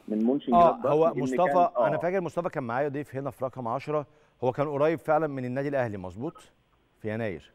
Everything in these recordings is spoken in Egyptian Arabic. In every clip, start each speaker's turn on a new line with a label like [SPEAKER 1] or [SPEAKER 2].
[SPEAKER 1] من منشن
[SPEAKER 2] اه
[SPEAKER 1] جلادباخ
[SPEAKER 2] هو
[SPEAKER 1] إن
[SPEAKER 2] مصطفى
[SPEAKER 1] كان- آه
[SPEAKER 2] انا فاكر مصطفى كان معايا ضيف هنا في رقم 10 هو كان قريب فعلا من النادي الاهلي مظبوط في يناير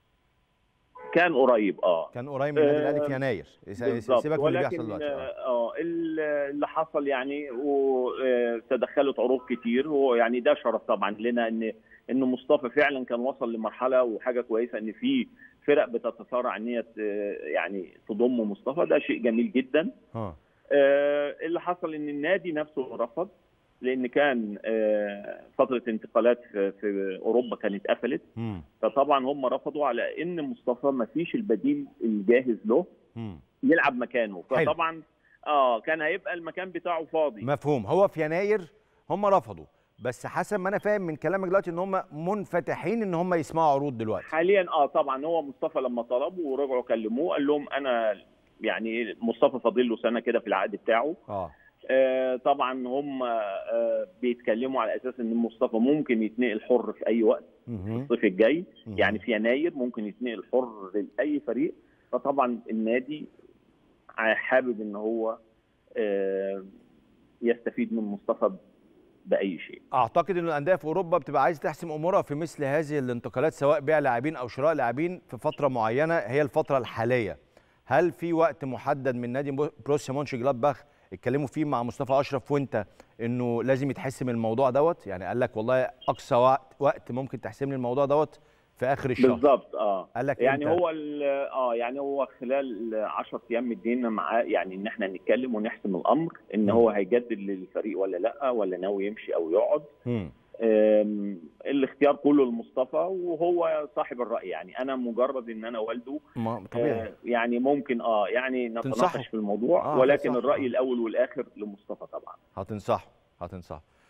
[SPEAKER 1] كان قريب اه
[SPEAKER 2] كان قريب من النادي
[SPEAKER 1] آه،
[SPEAKER 2] الاهلي في يناير س-
[SPEAKER 1] بالظبط
[SPEAKER 2] سيبك من اللي بيحصل
[SPEAKER 1] ولكن
[SPEAKER 2] دلوقتي آه.
[SPEAKER 1] اه ال- اللي حصل يعني وتدخلت عروض كتير ويعني ده شرف طبعا لنا ان ان مصطفى فعلا كان وصل لمرحله وحاجه كويسه ان في فرق بتتصارع ان هي ت- يعني تضم مصطفى ده شيء جميل جدا
[SPEAKER 2] اه
[SPEAKER 1] آه، اللي حصل ان النادي نفسه رفض لان كان آه، فتره انتقالات في في اوروبا كانت قفلت
[SPEAKER 2] امم
[SPEAKER 1] فطبعا هم رفضوا على ان مصطفى ما فيش البديل الجاهز له
[SPEAKER 2] امم
[SPEAKER 1] يلعب مكانه
[SPEAKER 2] حلو.
[SPEAKER 1] فطبعا اه كان هيبقى المكان بتاعه فاضي
[SPEAKER 2] مفهوم هو في يناير هم رفضوا بس حسب ما انا فاهم من كلامك دلوقتي ان هم منفتحين ان هم يسمعوا عروض دلوقتي
[SPEAKER 1] حاليا اه طبعا هو مصطفى لما طلبوا ورجعوا كلموه قال لهم انا يعني مصطفى فاضل له سنه كده في العقد بتاعه
[SPEAKER 2] اه
[SPEAKER 1] آه طبعا هم آه بيتكلموا على اساس ان مصطفى ممكن يتنقل حر في اي وقت
[SPEAKER 2] مهم.
[SPEAKER 1] الصيف الجاي
[SPEAKER 2] مهم.
[SPEAKER 1] يعني في يناير ممكن يتنقل حر لاي فريق فطبعا النادي حابب ان هو آه، يستفيد من مصطفى باي شيء
[SPEAKER 2] اعتقد ان الانديه في اوروبا بتبقى عايزه تحسم امورها في مثل هذه الانتقالات سواء بيع لاعبين او شراء لاعبين في فتره معينه هي الفتره الحاليه هل في وقت محدد من نادي مو- بروسيا مونش جلادباخ اتكلموا فيه مع مصطفى اشرف وانت انه لازم يتحسم الموضوع دوت يعني قال لك والله اقصى وقت وقت ممكن تحسم لي الموضوع دوت في اخر الشهر
[SPEAKER 1] بالظبط اه
[SPEAKER 2] قال لك
[SPEAKER 1] يعني
[SPEAKER 2] إمتى؟
[SPEAKER 1] هو ال- اه يعني هو خلال 10 ايام مدينا معاه يعني ان احنا نتكلم ونحسم الامر ان
[SPEAKER 2] مم.
[SPEAKER 1] هو هيجدد للفريق ولا لا ولا ناوي يمشي او يقعد
[SPEAKER 2] مم.
[SPEAKER 1] آم، الاختيار كله لمصطفى وهو صاحب الراي يعني انا مجرد ان انا والده
[SPEAKER 2] ما طبيعي
[SPEAKER 1] آه، يعني ممكن اه يعني
[SPEAKER 2] تنصحه.
[SPEAKER 1] نتناقش في الموضوع
[SPEAKER 2] آه،
[SPEAKER 1] ولكن
[SPEAKER 2] تنصحه.
[SPEAKER 1] الراي الاول والاخر لمصطفى طبعا
[SPEAKER 2] هتنصحه هتنصحه